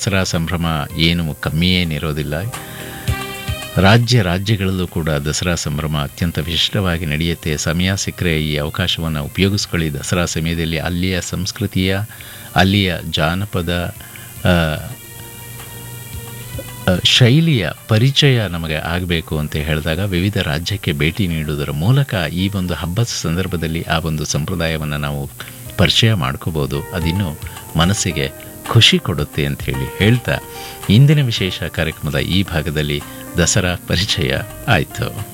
ದಸರಾ ಸಂಭ್ರಮ ಏನು ಕಮ್ಮಿ ಏನಿರೋದಿಲ್ಲ ರಾಜ್ಯ ರಾಜ್ಯಗಳಲ್ಲೂ ಕೂಡ ದಸರಾ ಸಂಭ್ರಮ ಅತ್ಯಂತ ವಿಶಿಷ್ಟವಾಗಿ ನಡೆಯುತ್ತೆ ಸಮಯ ಸಿಕ್ಕರೆ ಈ ಅವಕಾಶವನ್ನು ಉಪಯೋಗಿಸ್ಕೊಳ್ಳಿ ದಸರಾ ಸಮಯದಲ್ಲಿ ಅಲ್ಲಿಯ ಸಂಸ್ಕೃತಿಯ ಅಲ್ಲಿಯ ಜಾನಪದ ಆ, ಆ, ಶೈಲಿಯ ಪರಿಚಯ ನಮಗೆ ಆಗಬೇಕು ಅಂತ ಹೇಳಿದಾಗ ವಿವಿಧ ರಾಜ್ಯಕ್ಕೆ ಭೇಟಿ ನೀಡುವುದರ ಮೂಲಕ ಈ ಒಂದು ಹಬ್ಬದ ಸಂದರ್ಭದಲ್ಲಿ ಆ ಒಂದು ಸಂಪ್ರದಾಯವನ್ನು ನಾವು ಪರಿಚಯ ಮಾಡ್ಕೋಬೋದು ಅದಿನ್ನೂ ಮನಸ್ಸಿಗೆ ಖುಷಿ ಕೊಡುತ್ತೆ ಅಂತ ಹೇಳಿ ಹೇಳ್ತಾ ಇಂದಿನ ವಿಶೇಷ ಕಾರ್ಯಕ್ರಮದ ಈ ಭಾಗದಲ್ಲಿ ದಸರಾ ಪರಿಚಯ ಆಯಿತು